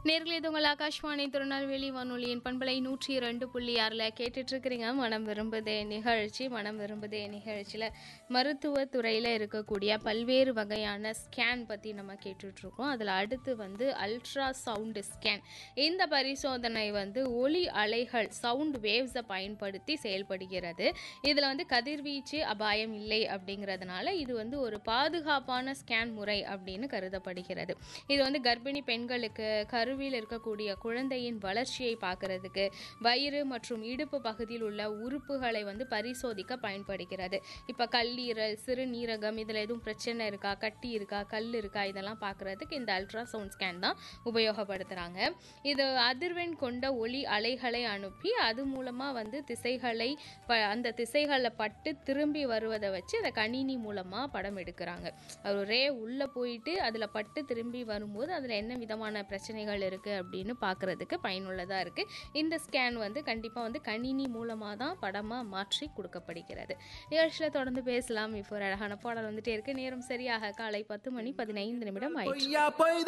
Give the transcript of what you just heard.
நேர்களே இது உங்கள் ஆகாஷ்வாணி திருநெல்வேலி வானொலியின் பண்பலை நூற்றி இரண்டு புள்ளி ஆறில் கேட்டுட்டு இருக்கிறீங்க மனம் விரும்புதே நிகழ்ச்சி மனம் விரும்புதே நிகழ்ச்சியில் மருத்துவத்துறையில் இருக்கக்கூடிய பல்வேறு வகையான ஸ்கேன் பற்றி நம்ம கேட்டுட்ருக்கோம் அதில் அடுத்து வந்து அல்ட்ரா சவுண்டு ஸ்கேன் இந்த பரிசோதனை வந்து ஒலி அலைகள் சவுண்ட் வேவ்ஸை பயன்படுத்தி செயல்படுகிறது இதில் வந்து கதிர்வீச்சு அபாயம் இல்லை அப்படிங்கிறதுனால இது வந்து ஒரு பாதுகாப்பான ஸ்கேன் முறை அப்படின்னு கருதப்படுகிறது இது வந்து கர்ப்பிணி பெண்களுக்கு கருவில் இருக்கக்கூடிய குழந்தையின் வளர்ச்சியை பார்க்கறதுக்கு வயிறு மற்றும் இடுப்பு பகுதியில் உள்ள உறுப்புகளை வந்து பரிசோதிக்க பயன்படுகிறது இப்போ கல்லீரல் சிறுநீரகம் இதில் எதுவும் பிரச்சனை இருக்கா கட்டி இருக்கா கல் இருக்கா இதெல்லாம் பார்க்கறதுக்கு இந்த அல்ட்ராசவுண்ட் ஸ்கேன் தான் உபயோகப்படுத்துகிறாங்க இது அதிர்வெண் கொண்ட ஒளி அலைகளை அனுப்பி அது மூலமாக வந்து திசைகளை ப அந்த திசைகளில் பட்டு திரும்பி வருவதை வச்சு அதை கணினி மூலமாக படம் எடுக்கிறாங்க ஒரு ரே உள்ளே போயிட்டு அதில் பட்டு திரும்பி வரும்போது அதில் என்ன விதமான பிரச்சனைகள் இருக்குது அப்படின்னு பார்க்குறதுக்கு பயனுள்ளதாக இருக்குது இந்த ஸ்கேன் வந்து கண்டிப்பாக வந்து கணினி மூலமாக தான் படமாக மாற்றி கொடுக்கப்படுகிறது நிகழ்ச்சியில் தொடர்ந்து பேசலாம் இப்போ ஒரு அழகான பாடல் வந்துட்டே இருக்கு நேரம் சரியாக காலை பத்து மணி பதினைந்து நிமிடம் ஆயிடுச்சு பொய்யா பொய்